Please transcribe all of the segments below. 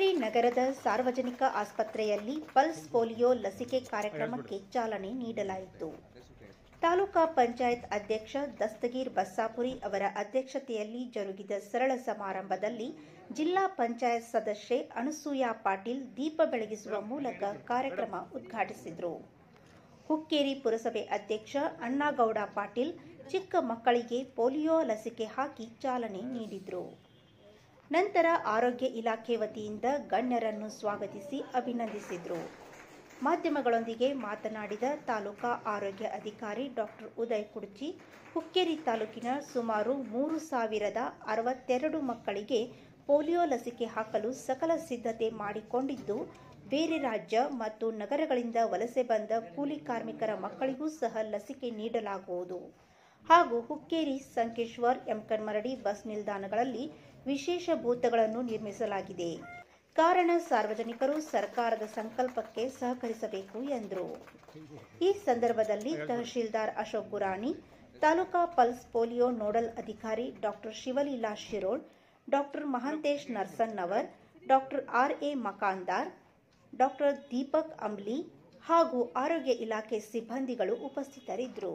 ಹುಕ್ಕೇರಿ ನಗರದ ಸಾರ್ವಜನಿಕ ಆಸ್ಪತ್ರೆಯಲ್ಲಿ ಪಲ್ಸ್ ಪೋಲಿಯೋ ಲಸಿಕೆ ಕಾರ್ಯಕ್ರಮಕ್ಕೆ ಚಾಲನೆ ನೀಡಲಾಯಿತು ತಾಲೂಕಾ ಪಂಚಾಯತ್ ಅಧ್ಯಕ್ಷ ದಸ್ತಗೀರ್ ಬಸ್ಸಾಪುರಿ ಅವರ ಅಧ್ಯಕ್ಷತೆಯಲ್ಲಿ ಜರುಗಿದ ಸರಳ ಸಮಾರಂಭದಲ್ಲಿ ಜಿಲ್ಲಾ ಪಂಚಾಯತ್ ಸದಸ್ಯೆ ಅನಸೂಯ ಪಾಟೀಲ್ ದೀಪ ಬೆಳಗಿಸುವ ಮೂಲಕ ಕಾರ್ಯಕ್ರಮ ಉದ್ಘಾಟಿಸಿದರು ಹುಕ್ಕೇರಿ ಪುರಸಭೆ ಅಧ್ಯಕ್ಷ ಅಣ್ಣಾಗೌಡ ಪಾಟೀಲ್ ಚಿಕ್ಕ ಮಕ್ಕಳಿಗೆ ಪೋಲಿಯೋ ಲಸಿಕೆ ಹಾಕಿ ಚಾಲನೆ ನೀಡಿದರು ನಂತರ ಆರೋಗ್ಯ ಇಲಾಖೆ ವತಿಯಿಂದ ಗಣ್ಯರನ್ನು ಸ್ವಾಗತಿಸಿ ಅಭಿನಂದಿಸಿದರು ಮಾಧ್ಯಮಗಳೊಂದಿಗೆ ಮಾತನಾಡಿದ ತಾಲೂಕಾ ಆರೋಗ್ಯ ಅಧಿಕಾರಿ ಡಾಕ್ಟರ್ ಉದಯ್ ಕುಡ್ಚಿ ಹುಕ್ಕೇರಿ ತಾಲೂಕಿನ ಸುಮಾರು ಮೂರು ಸಾವಿರದ ಅರವತ್ತೆರಡು ಮಕ್ಕಳಿಗೆ ಪೋಲಿಯೋ ಲಸಿಕೆ ಹಾಕಲು ಸಕಲ ಸಿದ್ಧತೆ ಮಾಡಿಕೊಂಡಿದ್ದು ಬೇರೆ ರಾಜ್ಯ ಮತ್ತು ನಗರಗಳಿಂದ ವಲಸೆ ಬಂದ ಕೂಲಿ ಕಾರ್ಮಿಕರ ಮಕ್ಕಳಿಗೂ ಸಹ ಲಸಿಕೆ ನೀಡಲಾಗುವುದು ಹಾಗೂ ಹುಕ್ಕೇರಿ ಸಂಕೇಶ್ವರ್ ಎಂಕನ್ಮರಡಿ ಬಸ್ ನಿಲ್ದಾಣಗಳಲ್ಲಿ ವಿಶೇಷ ಬೂತ್ಗಳನ್ನು ನಿರ್ಮಿಸಲಾಗಿದೆ ಕಾರಣ ಸಾರ್ವಜನಿಕರು ಸರ್ಕಾರದ ಸಂಕಲ್ಪಕ್ಕೆ ಸಹಕರಿಸಬೇಕು ಎಂದರು ಈ ಸಂದರ್ಭದಲ್ಲಿ ತಹಶೀಲ್ದಾರ್ Ashok Gurani taluka pulse polio nodal ಅಧಿಕಾರಿ doctor Shivaleela Shirol doctor Mahantesh Narsannavar doctor R A Makandar doctor Deepak Ambli ಹಾಗೂ ಆರೋಗ್ಯ ಇಲಾಖೆ ಸಿಬ್ಬಂದಿಗಳು ಉಪಸ್ಥಿತರಿದ್ದರು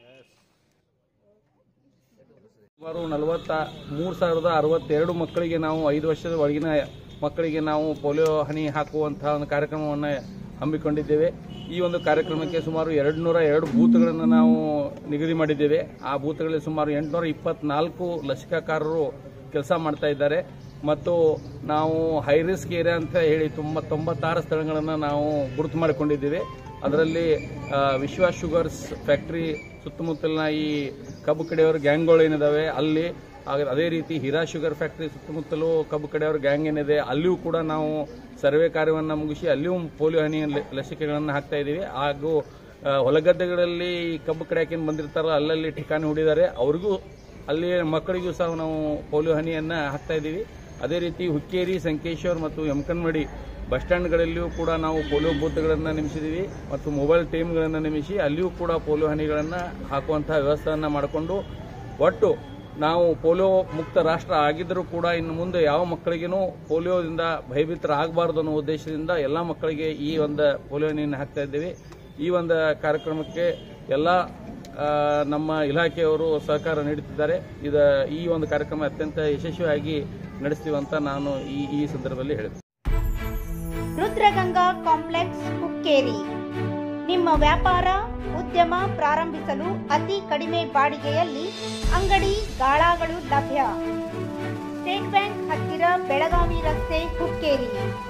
ಸುಮಾರು ನಲವತ್ತ ಮೂರು ಸಾವಿರದ ಅರವತ್ತೆರಡು ಮಕ್ಕಳಿಗೆ ನಾವು ಐದು ವರ್ಷದ ಒಳಗಿನ ಮಕ್ಕಳಿಗೆ ನಾವು ಪೋಲಿಯೋ ಹನಿ ಹಾಕುವಂತಹ ಒಂದು ಕಾರ್ಯಕ್ರಮವನ್ನು ಹಮ್ಮಿಕೊಂಡಿದ್ದೇವೆ ಈ ಒಂದು ಕಾರ್ಯಕ್ರಮಕ್ಕೆ ಸುಮಾರು ಎರಡು ನೂರ ಎರಡು ಬೂತ್ಗಳನ್ನು ನಾವು ನಿಗದಿ ಮಾಡಿದ್ದೇವೆ ಆ ಬೂತ್ಗಳಲ್ಲಿ ಸುಮಾರು ಎಂಟುನೂರ ಇಪ್ಪತ್ನಾಲ್ಕು ಲಸಿಕಾಕಾರರು ಕೆಲಸ ಮಾಡ್ತಾ ಇದ್ದಾರೆ ಮತ್ತು ನಾವು ಹೈ ರಿಸ್ಕ್ ಏರಿಯಾ ಅಂತ ಹೇಳಿ ತುಂಬ ತೊಂಬತ್ತಾರು ಸ್ಥಳಗಳನ್ನು ನಾವು ಗುರುತು ಮಾಡಿಕೊಂಡಿದ್ದೇವೆ ಅದರಲ್ಲಿ ಆ, ವಿಶ್ವ ಶುಗರ್ಸ್ ಫ್ಯಾಕ್ಟರಿ ಸುತ್ತಮುತ್ತಲಿನ ಈ ಕಬ್ಬು ಕಡೆಯವರು ಗ್ಯಾಂಗ್ಗಳು ಏನಿದಾವೆ ಅಲ್ಲಿ ಹಾಗೆ ಅದೇ ರೀತಿ ಹೀರಾ ಶುಗರ್ ಫ್ಯಾಕ್ಟರಿ ಸುತ್ತಮುತ್ತಲೂ ಕಬ್ಬು ಕಡೆಯವ್ರ ಗ್ಯಾಂಗ್ ಏನಿದೆ ಅಲ್ಲಿಯೂ ಕೂಡ ನಾವು ಸರ್ವೆ ಕಾರ್ಯವನ್ನು ಮುಗಿಸಿ ಅಲ್ಲಿಯೂ ಪೋಲಿಯೋ ಹನಿ ಲ- ಲಸಿಕೆಗಳನ್ನು ಹಾಕ್ತಾ ಇದ್ದೀವಿ ಹಾಗೂ ಆ, ಹೊಲಗದ್ದೆಗಳಲ್ಲಿ ಈ ಕಬ್ಬು ಕಡೆಯಕ್ಕೆ ಬಂದಿರ್ತಾರಲ್ಲ ಅಲ್ಲಲ್ಲಿ ಠಿಕಾಣಿ ಹೂಡಿದ್ದಾರೆ ಅವ್ರಿಗೂ ಅಲ್ಲಿ ಮಕ್ಕಳಿಗೂ ಸಹ ನಾವು ಪೋಲಿಯೋ ಹನಿಯನ್ನು ಹಾಕ್ತಾ ಇದ್ದೀವಿ ಅದೇ ರೀತಿ ಹುಕ್ಕೇರಿ ಸಂಕೇಶ್ವರ್ ಮತ್ತು ಯಮಕನ್ಮಡಿ ಬಸ್ ಸ್ಟ್ಯಾಂಡ್ಗಳಲ್ಲಿಯೂ ಕೂಡ ನಾವು ಪೋಲಿಯೋ ಬೂತ್ಗಳನ್ನು ನೇಮಿಸಿದ್ದೀವಿ ಮತ್ತು ಮೊಬೈಲ್ ಟೀಮ್ಗಳನ್ನು ನೇಮಿಸಿ ಅಲ್ಲಿಯೂ ಕೂಡ ಪೋಲಿಯೋ ಹನಿಗಳನ್ನು ಹಾಕುವಂತಹ ವ್ಯವಸ್ಥೆಯನ್ನು ಮಾಡಿಕೊಂಡು ಒಟ್ಟು ನಾವು ಪೋಲಿಯೋ ಮುಕ್ತ ರಾಷ್ಟ್ರ ಆಗಿದ್ದರೂ ಕೂಡ ಇನ್ನು ಮುಂದೆ ಯಾವ ಮಕ್ಕಳಿಗೂ ಪೋಲಿಯೋದಿಂದ ಭಯಭೀತರಾಗಬಾರ್ದು ಅನ್ನೋ ಉದ್ದೇಶದಿಂದ ಎಲ್ಲ ಮಕ್ಕಳಿಗೆ ಈ ಒಂದು ಪೋಲಿಯೋ ಹನಿಯನ್ನು ಹಾಕ್ತಾ ಇದ್ದೀವಿ ಈ ಒಂದು ಕಾರ್ಯಕ್ರಮಕ್ಕೆ ಎಲ್ಲ ಆ, ನಮ್ಮ ಇಲಾಖೆಯವರು ಸಹಕಾರ ನೀಡುತ್ತಿದ್ದಾರೆ ಇದ ಈ ಒಂದು ಕಾರ್ಯಕ್ರಮ ಅತ್ಯಂತ ಯಶಸ್ವಿಯಾಗಿ ನಡೆಸ್ತೀವಿ ಅಂತ ನಾನು ಈ ಈ ಸಂದರ್ಭದಲ್ಲಿ ಹೇಳಿದೆ ರುದ್ರಗಂಗಾ ಕಾಂಪ್ಲೆಕ್ಸ್ ಹುಕ್ಕೇರಿ ನಿಮ್ಮ ವ್ಯಾಪಾರ ಉದ್ಯಮ ಪ್ರಾರಂಭಿಸಲು ಅತಿ ಕಡಿಮೆ ಬಾಡಿಗೆಯಲ್ಲಿ ಅಂಗಡಿ ಗಾಳಾಗಳು ಲಭ್ಯ ಸ್ಟೇಟ್ ಬ್ಯಾಂಕ್ ಹತ್ತಿರ ಬೆಳಗಾವಿ ರಸ್ತೆ ಹುಕ್ಕೇರಿ